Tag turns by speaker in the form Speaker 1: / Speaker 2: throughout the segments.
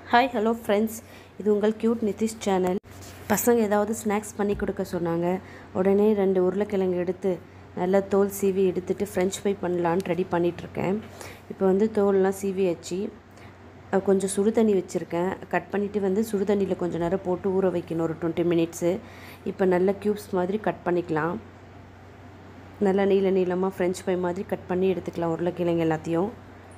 Speaker 1: hi hello friends இது உங்கள் cute Nitish channel பசங்க ஏதாவது ஸ்நாக்ஸ் பண்ணி கொடுக்க சொன்னாங்க உடனே ரெண்டு உருளைக்கிழங்கு எடுத்து நல்லா தோல் சீவி எடுத்துட்டு ஃப்ரெஞ்ச் ஃப்ரை பண்ணலான்னு ரெடி பண்ணிகிட்ருக்கேன் இப்போ வந்து தோல்லாம் சீவி வச்சு அஹ், கொஞ்சம் சுடு தண்ணி வச்சுருக்கேன் கட் பண்ணிவிட்டு வந்து சுடு தண்ணியில் கொஞ்சம் நேரம் போட்டு ஊற வைக்கணும் ஒரு டுவெண்ட்டி மினிட்ஸு இப்போ நல்ல க்யூப்ஸ் மாதிரி கட் பண்ணிக்கலாம் நல்லா நீள நீளமாக ஃப்ரெஞ்ச் ஃப்ரை மாதிரி கட் பண்ணி எடுத்துக்கலாம் உருளைக்கிழங்கு எல்லாத்தையும்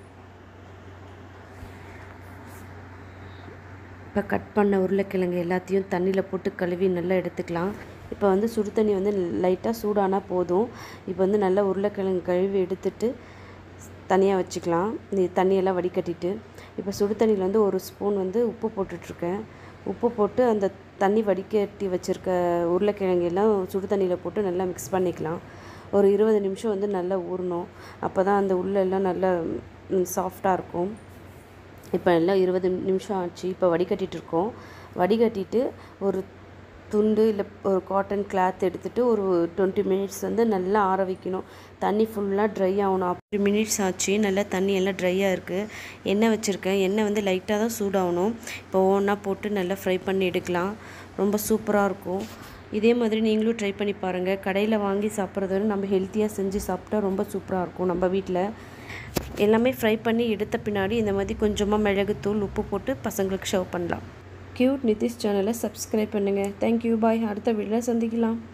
Speaker 1: இப்போ கட் பண்ண உருளைக்கிழங்கு எல்லாத்தையும் தண்ணியில் போட்டு கழுவி நல்லா எடுத்துக்கலாம் இப்போ வந்து சுடு தண்ணி வந்து லைட்டாக சூடானா போதும் இப்போ வந்து நல்லா உருளைக்கிழங்கு கழுவி எடுத்துட்டு தனியாக வச்சுக்கலாம் இந்த தண்ணியெல்லாம் வடிகட்டிட்டு இப்போ சுடு தண்ணியில் வந்து ஒரு ஸ்பூன் வந்து உப்பு போட்டுட்ருக்கேன் உப்பு போட்டு அந்த தண்ணி வடிகட்டி வச்சுருக்க உருளைக்கிழங்கு எல்லாம் சுடு தண்ணியில் போட்டு நல்லா மிக்ஸ் பண்ணிக்கலாம் ஒரு இருபது நிமிஷம் வந்து நல்லா ஊறணும் அப்போ தான் அந்த உள்ள எல்லாம் நல்லா சாஃப்டாக இருக்கும் இப்போ எல்லாம் இருபது நிமிஷம் ஆச்சு இப்போ வடிகட்டிட்டு இருக்கோம் வடிகட்டிட்டு ஒரு துண்டு இல்லை ஒரு காட்டன் கிளாத் எடுத்துட்டு ஒரு டுவெண்ட்டி மினிட்ஸ் வந்து நல்லா ஆற வைக்கணும் தண்ணி ஃபுல்லாக ட்ரை ஆகணும் அப்படி மினிட்ஸ் ஆச்சு நல்லா தண்ணி எல்லாம் ட்ரையாக இருக்குது எண்ணெய் வச்சுருக்கேன் எண்ணெய் வந்து லைட்டாக தான் சூடாகணும் இப்போ ஒவ்வொன்றா போட்டு நல்லா ஃப்ரை பண்ணி எடுக்கலாம் ரொம்ப சூப்பராக இருக்கும் இதே மாதிரி நீங்களும் ட்ரை பண்ணி பாருங்கள் கடையில் வாங்கி சாப்பிட்றத விட நம்ம ஹெல்த்தியாக செஞ்சு சாப்பிட்டா ரொம்ப சூப்பராக இருக்கும் நம்ம வீட்டில் எல்லாமே ஃப்ரை பண்ணி எடுத்த பின்னாடி இந்த மாதிரி கொஞ்சமாக மிளகுத்தூள் உப்பு போட்டு பசங்களுக்கு சர்வ் பண்ணலாம் க்யூட் நிதிஷ் சேனலை சப்ஸ்கிரைப் பண்ணுங்கள் தேங்க்யூ பாய் அடுத்த வீடியோவில் சந்திக்கலாம்